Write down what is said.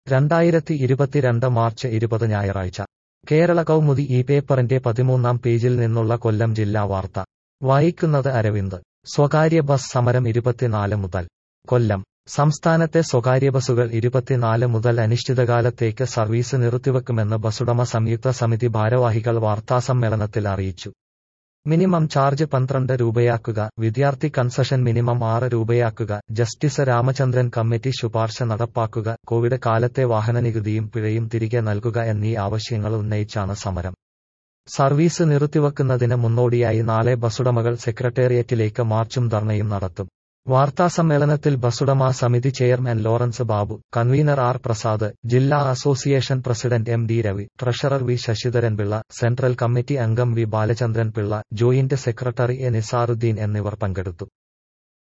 രണ്ടായിരത്തി ഇരുപത്തിരണ്ട് മാർച്ച് ഇരുപത് ഞായറാഴ്ച കേരള കൗമുദി ഈ പേപ്പറിന്റെ പതിമൂന്നാം പേജിൽ നിന്നുള്ള കൊല്ലം ജില്ലാ വാർത്ത വായിക്കുന്നത് അരവിന്ദ് സ്വകാര്യ ബസ് സമരം ഇരുപത്തിനാല് മുതൽ കൊല്ലം സംസ്ഥാനത്തെ സ്വകാര്യ ബസുകൾ ഇരുപത്തിനാല് മുതൽ അനിശ്ചിതകാലത്തേക്ക് സർവീസ് നിർത്തിവെക്കുമെന്ന് ബസുടമ സംയുക്ത സമിതി ഭാരവാഹികൾ വാർത്താസമ്മേളനത്തിൽ അറിയിച്ചു മിനിമം ചാർജ് പന്ത്രണ്ട് രൂപയാക്കുക വിദ്യാർത്ഥി കൺസഷൻ മിനിമം ആറ് രൂപയാക്കുക ജസ്റ്റിസ് രാമചന്ദ്രൻ കമ്മിറ്റി ശുപാർശ നടപ്പാക്കുക കോവിഡ് കാലത്തെ വാഹനനികുതിയും പിഴയും തിരികെ നൽകുക എന്നീ ആവശ്യങ്ങൾ ഉന്നയിച്ചാണ് സമരം സർവീസ് നിർത്തിവെക്കുന്നതിന് മുന്നോടിയായി നാളെ ബസുടമകൾ സെക്രട്ടേറിയറ്റിലേക്ക് മാർച്ചും ധർണയും നടത്തും വാർത്താസമ്മേളനത്തിൽ ബസുടമ സമിതി chairman Lawrence Babu convener R Prasad ജില്ലാ association president M D Ravi treasurer V Sasidharanpillai central committee അംഗം V Balachandran Pillai joint secretary A Nizaruddeen എന്നിവർ പങ്കെടുത്തു